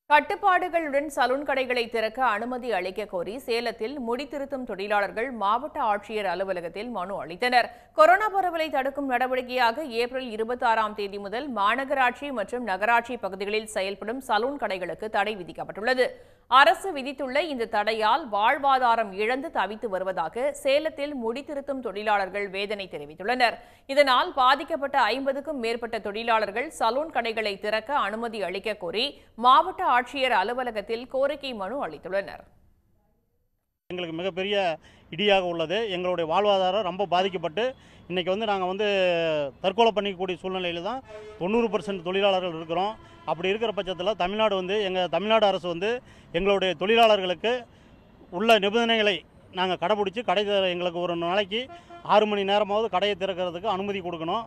கட்டுப்பாடுகளுடன் சலூன் கடைகளை திறக்க அனுமதி அளிக்க கோரி சேலத்தில் முடித்திருத்தும் தொழிலாளர்கள் மாவட்ட ஆட்சியர் அலுவலகத்தில் மனு அளித்தனர் கொரோனா பரவலை தடுக்கும் நடவடிக்கையாக ஏப்ரல் இருபத்தாறாம் தேதி முதல் மாநகராட்சி மற்றும் நகராட்சி பகுதிகளில் செயல்படும் சலூன் கடைகளுக்கு தடை விதிக்கப்பட்டுள்ளது அரசு விதித்துள்ள இந்த தடையால் வாழ்வாதாரம் இழந்து தவித்து வருவதாக சேலத்தில் முடித்திருத்தும் தொழிலாளர்கள் வேதனை தெரிவித்துள்ளனர் இதனால் பாதிக்கப்பட்ட ஐம்பதுக்கும் மேற்பட்ட தொழிலாளர்கள் சலூன் கடைகளை திறக்க அனுமதி அளிக்க கோரி மாவட்ட ஆட்சியர் அலுவலகத்தில் கோரிக்கை மனு அளித்துள்ளனர் எங்களுக்கு மிகப்பெரிய இடியாக உள்ளது எங்களுடைய வாழ்வாதாரம் ரொம்ப பாதிக்கப்பட்டு இன்றைக்கி வந்து நாங்கள் வந்து தற்கொலை பண்ணிக்கக்கூடிய சூழ்நிலையில் தான் தொண்ணூறு பர்சன்ட் தொழிலாளர்கள் இருக்கிறோம் அப்படி இருக்கிற பட்சத்தில் தமிழ்நாடு வந்து எங்கள் தமிழ்நாடு அரசு வந்து எங்களுடைய தொழிலாளர்களுக்கு உள்ள நிபந்தனைகளை நாங்கள் கடைபிடிச்சி கடை திற- எங்களுக்கு ஒரு நாளைக்கு ஆறு மணி நேரமாவது கடையை திறக்கிறதுக்கு அனுமதி கொடுக்கணும்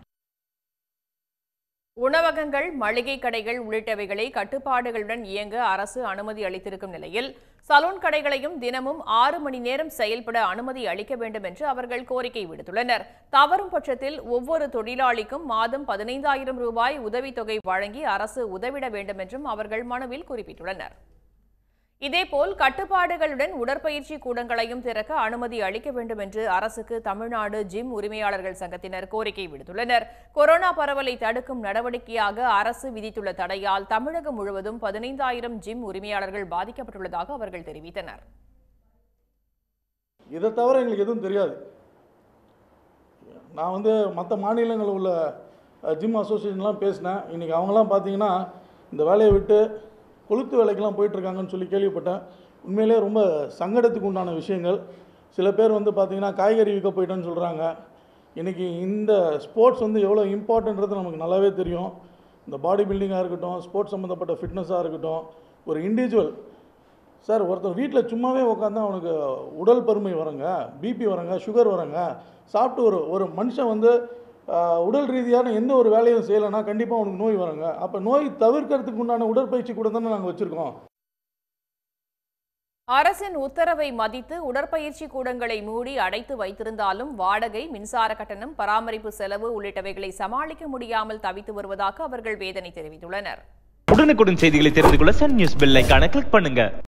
உணவகங்கள் மளிகை கடைகள் உள்ளிட்டவைகளை கட்டுப்பாடுகளுடன் இயங்க அரசு அனுமதி அளித்திருக்கும் நிலையில் சலூன் கடைகளையும் தினமும் ஆறு மணி நேரம் செயல்பட அனுமதி அளிக்க வேண்டும் என்று அவர்கள் கோரிக்கை விடுத்துள்ளனர் தவறும் பட்சத்தில் ஒவ்வொரு தொழிலாளிக்கும் மாதம் பதினைந்தாயிரம் ரூபாய் உதவித்தொகை வழங்கி அரசு உதவிட வேண்டும் என்றும் அவர்கள் மனுவில் குறிப்பிட்டுள்ளனர் இதேபோல் கட்டுப்பாடுகளுடன் உடற்பயிற்சி கூடங்களையும் திறக்க அனுமதி அளிக்க வேண்டும் என்று அரசுக்கு தமிழ்நாடு ஜிம் உரிமையாளர்கள் சங்கத்தினர் கோரிக்கை விடுத்துள்ளனர் கொரோனா பரவலை தடுக்கும் நடவடிக்கையாக அரசு விதித்துள்ள தடையால் தமிழகம் முழுவதும் பதினைந்தாயிரம் ஜிம் உரிமையாளர்கள் பாதிக்கப்பட்டுள்ளதாக அவர்கள் தெரிவித்தனர் இதை தவிர எங்களுக்கு எதுவும் தெரியாது நான் வந்து மற்ற மாநிலங்களில் உள்ள அஹ், ஜிம் அசோசியேஷன்லாம் பேசினேன் இன்றைக்கி அவங்களாம் பார்த்தீங்கன்னா இந்த வேலையை விட்டு கொளுத்து வேலைக்கெல்லாம் போயிட்டுருக்காங்கன்னு சொல்லி கேள்விப்பட்டேன் உண்மையிலே ரொம்ப சங்கடத்துக்கு உண்டான விஷயங்கள் சில பேர் வந்து பார்த்தீங்கன்னா காய்கறி விற்க போயிட்டேன்னு சொல்கிறாங்க இன்றைக்கி இந்த ஸ்போர்ட்ஸ் வந்து எவ்வளோ இம்பார்ட்டன்றது நமக்கு நல்லாவே தெரியும் இந்த பாடி பில்டிங்காக இருக்கட்டும் ஸ்போர்ட்ஸ் சம்மந்தப்பட்ட ஃபிட்னஸாக இருக்கட்டும் ஒரு இண்டிவிஜுவல் சார் ஒருத்தர் வீட்டில் சும்மாவே உட்காந்தா அவனுக்கு உடல் பருமை வரங்க பிபி வரங்க சுகர் வரங்க சாப்பிட்டு ஒரு ஒரு மனுஷன் வந்து ஆஹ், உடல் ரீதியான எந்த ஒரு வேலையும் செய்யலைன்னா கண்டிப்பாக அவனுக்கு நோய் வரங்க அப்போ நோய் தவிர்க்கிறதுக்கு உண்டான உடற்பயிற்சி கூட தானே நாங்கள் வச்சுருக்கோம் அரசின் உத்தரவை மதித்து உடற்பயிற்சி கூடங்களை மூடி அடைத்து வைத்திருந்தாலும் வாடகை மின்சார கட்டணம் பராமரிப்பு செலவு உள்ளிட்டவைகளை சமாளிக்க முடியாமல் தவித்து வருவதாக அவர்கள் வேதனை தெரிவித்துள்ளனர் உடனுக்குடன் செய்திகளை தெரிந்து கொள்ள சன் நியூஸ் பெல் ஐகானை கிளிக் பண்ணுங்க